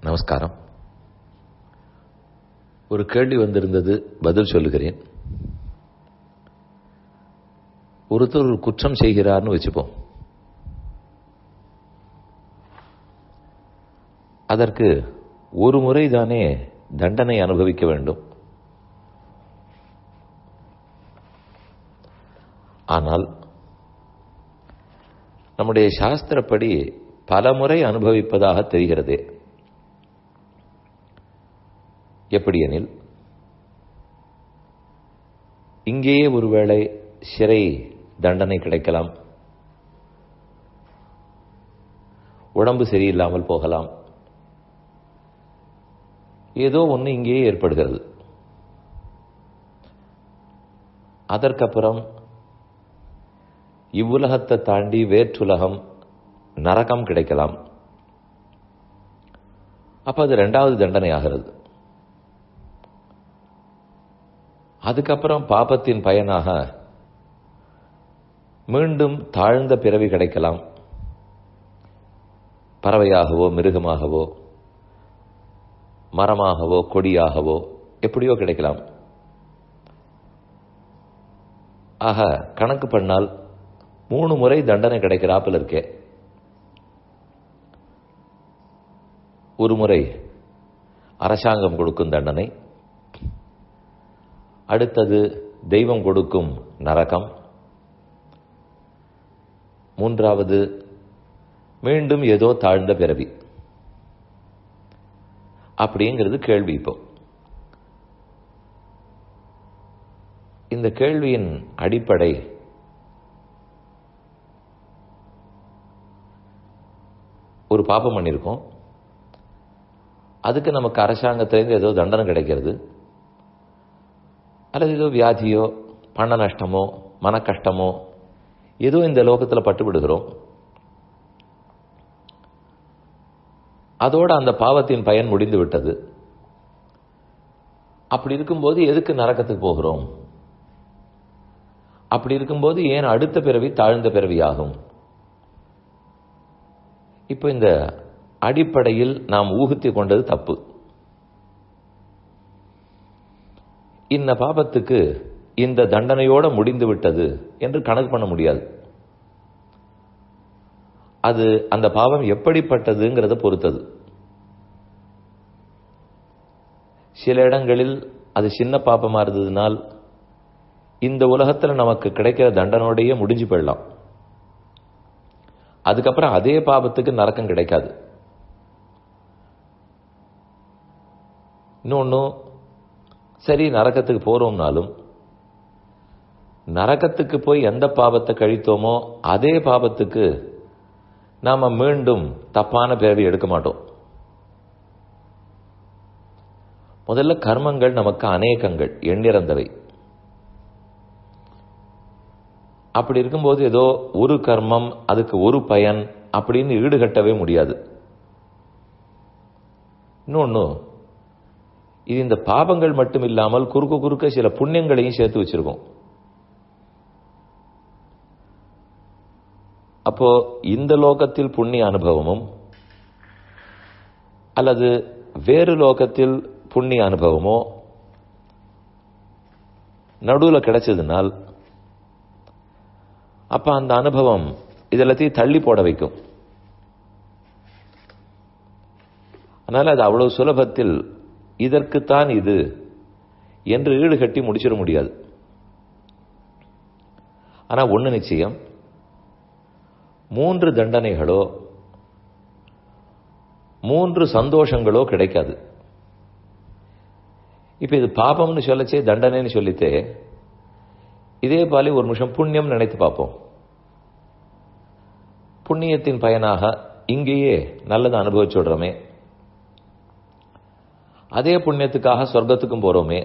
நமஸ்காரம் ஒரு கேள்வி வந்திருந்தது பதில் சொல்லுகிறேன் ஒருத்தர் ஒரு குற்றம் செய்கிறார்னு வச்சுப்போம் அதற்கு ஒரு முறை தானே தண்டனை அனுபவிக்க வேண்டும் ஆனால் நம்முடைய சாஸ்திரப்படி பல முறை அனுபவிப்பதாக தெரிகிறது எப்படியெனில் இங்கேயே ஒருவேளை சிறை தண்டனை கிடைக்கலாம் உடம்பு சரியில்லாமல் போகலாம் ஏதோ ஒன்று இங்கேயே ஏற்படுகிறது அதற்கப்புறம் இவ்வுலகத்தை தாண்டி வேற்றுலகம் நரகம் கிடைக்கலாம் அப்ப அது ரெண்டாவது தண்டனை ஆகிறது அதுக்கப்புறம் பாபத்தின் பயனாக மீண்டும் தாழ்ந்த பிறவி கிடைக்கலாம் பறவையாகவோ மிருகமாகவோ மரமாகவோ கொடியாகவோ எப்படியோ கிடைக்கலாம் ஆக கணக்கு பண்ணால் மூணு முறை தண்டனை கிடைக்கிறாப்பில் இருக்கே ஒரு முறை அரசாங்கம் கொடுக்கும் தண்டனை அடுத்தது தெய்வம் கொடுக்கும் நரகம் மூன்றாவது மீண்டும் ஏதோ தாழ்ந்த பிறவி அப்படிங்கிறது கேள்வி இப்போ இந்த கேள்வியின் அடிப்படை ஒரு பாப்பம் பண்ணியிருக்கோம் அதுக்கு நமக்கு அரசாங்கத்திலேருந்து ஏதோ தண்டனை கிடைக்கிறது அல்லது ஏதோ வியாதியோ பண நஷ்டமோ மன கஷ்டமோ ஏதோ இந்த லோகத்தில் பட்டுவிடுகிறோம் அதோட அந்த பாவத்தின் பயன் முடிந்து விட்டது அப்படி இருக்கும்போது எதுக்கு நரக்கத்துக்கு போகிறோம் அப்படி இருக்கும்போது ஏன் அடுத்த பிறவி தாழ்ந்த பிறவி ஆகும் இப்போ இந்த அடிப்படையில் நாம் ஊகித்து கொண்டது தப்பு இந்த பாபத்துக்கு இந்த தண்டனையோட முடிந்து விட்டது என்று கணக்கு பண்ண முடியாது அது அந்த பாவம் எப்படிப்பட்டதுங்கிறத பொறுத்தது சில இடங்களில் அது சின்ன பாப்பமா இருந்ததுனால் இந்த உலகத்தில் நமக்கு கிடைக்கிற தண்டனோடையே முடிஞ்சு போயிடலாம் அதுக்கப்புறம் அதே பாபத்துக்கு நரக்கம் கிடைக்காது இன்னொன்னு சரி நரக்கத்துக்கு போறோம்னாலும் நரக்கத்துக்கு போய் எந்த பாவத்தை கழித்தோமோ அதே பாவத்துக்கு நாம மீண்டும் தப்பான பிறவி எடுக்க மாட்டோம் முதல்ல கர்மங்கள் நமக்கு அநேகங்கள் எண்ணிறந்தவை அப்படி இருக்கும்போது ஏதோ ஒரு கர்மம் அதுக்கு ஒரு பயன் அப்படின்னு ஈடுகட்டவே முடியாது இன்னொன்னு இது இந்த பாவங்கள் மட்டும் இல்லாமல் குறுக்க குறுக்க சில புண்ணியங்களையும் சேர்த்து வச்சிருக்கோம் அப்போ இந்த லோகத்தில் புண்ணிய அனுபவமும் அல்லது வேறு லோகத்தில் புண்ணிய அனுபவமோ நடுவில் கிடைச்சதுனால் அப்ப அந்த அனுபவம் இதெல்லாத்தையும் தள்ளி போட வைக்கும் அதனால அது அவ்வளவு சுலபத்தில் இதற்குத்தான் இது என்று ஈடுகட்டி முடிச்சிட முடியாது ஆனா ஒண்ணு நிச்சயம் மூன்று தண்டனைகளோ மூன்று சந்தோஷங்களோ கிடைக்காது இப்ப இது பாபம்னு சொல்லச்சே தண்டனைன்னு சொல்லித்தே இதே பாலி ஒரு நிமிஷம் புண்ணியம் நினைத்து பார்ப்போம் புண்ணியத்தின் பயனாக இங்கேயே நல்லதை அனுபவிச்சு விடுறோமே அதே புண்ணியத்துக்காக சொர்க்கத்துக்கும் போறோமே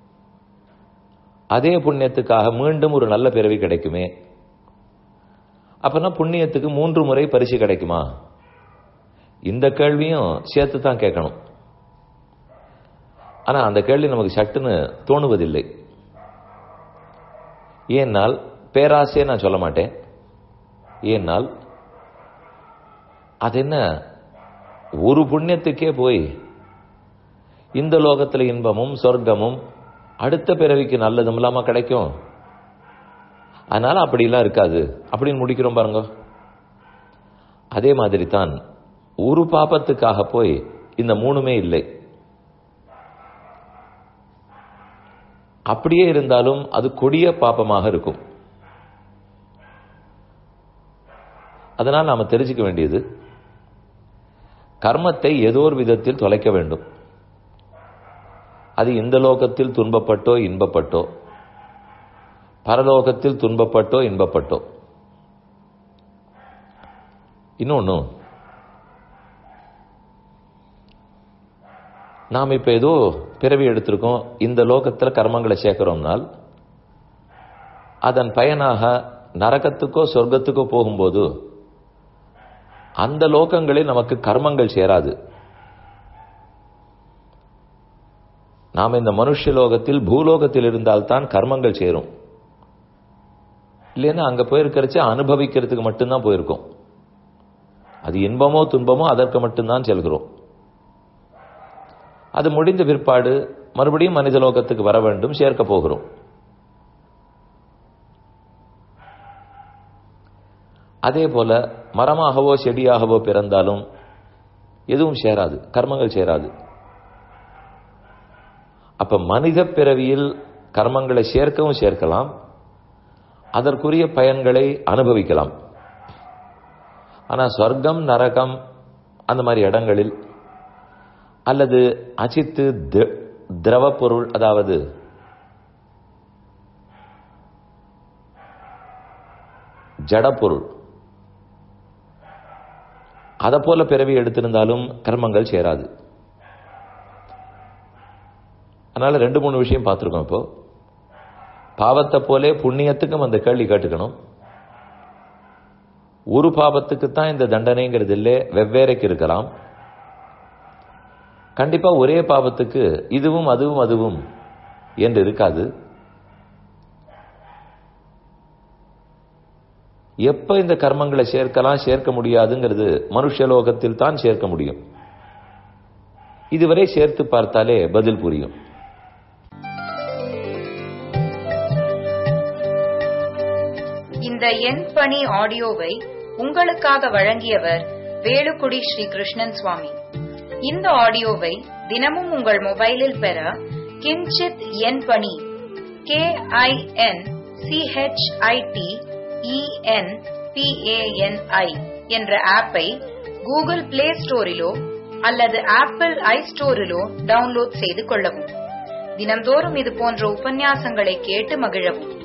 அதே புண்ணியத்துக்காக மீண்டும் ஒரு நல்ல பிறவி கிடைக்குமே அப்பனா புண்ணியத்துக்கு மூன்று முறை பரிசு கிடைக்குமா இந்த கேள்வியும் சேர்த்து தான் கேட்கணும் ஆனா அந்த கேள்வி நமக்கு சட்டுன்னு தோணுவதில்லை ஏன்னால் பேராசையை நான் சொல்ல மாட்டேன் ஏன்னால் அது என்ன ஒரு புண்ணியத்துக்கே போய் இந்த லோகத்துல இன்பமும் சொர்க்கமும் அடுத்த பிறவிக்கு நல்லதும் இல்லாம கிடைக்கும் அதனால அப்படிலாம் இருக்காது அப்படின்னு முடிக்கிறோம் பாருங்க அதே மாதிரி தான் ஒரு பாபத்துக்காக போய் இந்த மூணுமே இல்லை அப்படியே இருந்தாலும் அது கொடிய பாப்பமாக இருக்கும் அதனால் நாம தெரிஞ்சுக்க வேண்டியது கர்மத்தை ஏதோ ஒரு விதத்தில் தொலைக்க வேண்டும் அது இந்த லோகத்தில் துன்பப்பட்டோ இன்பப்பட்டோ பரலோகத்தில் துன்பப்பட்டோ இன்பப்பட்டோ இன்னொன்னு நாம் இப்ப ஏதோ பிறவி எடுத்திருக்கோம் இந்த லோகத்துல கர்மங்களை சேர்க்கிறோம்னால் அதன் பயனாக நரகத்துக்கோ சொர்க்கத்துக்கோ போகும்போது அந்த லோகங்களில் நமக்கு கர்மங்கள் சேராது நாம் இந்த மனுஷ லோகத்தில் பூலோகத்தில் இருந்தால்தான் கர்மங்கள் சேரும் இல்லைன்னா அங்க போயிருக்கிறச்சு அனுபவிக்கிறதுக்கு மட்டும்தான் போயிருக்கோம் அது இன்பமோ துன்பமோ அதற்கு மட்டும்தான் செல்கிறோம் அது முடிந்த பிற்பாடு மறுபடியும் மனித லோகத்துக்கு வர வேண்டும் சேர்க்க போகிறோம் அதே போல மரமாகவோ செடியாகவோ பிறந்தாலும் எதுவும் சேராது கர்மங்கள் சேராது அப்ப மனித பிறவியில் கர்மங்களை சேர்க்கவும் சேர்க்கலாம் அதற்குரிய பயன்களை அனுபவிக்கலாம் ஆனா சொர்க்கம் நரகம் அந்த மாதிரி இடங்களில் அல்லது அச்சித்து திரவ பொருள் அதாவது ஜடப்பொருள் அதை போல பிறவி எடுத்திருந்தாலும் கர்மங்கள் சேராது அதனால ரெண்டு மூணு விஷயம் பார்த்துருக்கோம் இப்போ பாவத்தை போலே புண்ணியத்துக்கும் அந்த கேள்வி கேட்டுக்கணும் ஒரு பாவத்துக்கு தான் இந்த தண்டனைங்கிறது இல்லை வெவ்வேறைக்கு இருக்கலாம் கண்டிப்பா ஒரே பாவத்துக்கு இதுவும் அதுவும் அதுவும் என்று இருக்காது எப்ப இந்த கர்மங்களை சேர்க்கலாம் சேர்க்க முடியாதுங்கிறது மனுஷலோகத்தில் தான் சேர்க்க முடியும் இதுவரை சேர்த்து பார்த்தாலே பதில் புரியும் இந்த எண் பணி ஆடியோவை உங்களுக்காக வழங்கியவர் வேலுக்குடி ஸ்ரீ கிருஷ்ணன் சுவாமி இந்த ஆடியோவை தினமும் உங்கள் மொபைலில் பெற கிஞ்சித் எண் பணி கே ஐ என் சிஹெச்ஐடி இஎன் பிஏஎன்ஐ என்ற ஆப்பை கூகுள் பிளே ஸ்டோரிலோ அல்லது ஆப்பிள் ஐ ஸ்டோரிலோ டவுன்லோட் செய்து கொள்ளவும் தினம்தோறும் இது போன்ற உபன்யாசங்களை கேட்டு மகிழவும்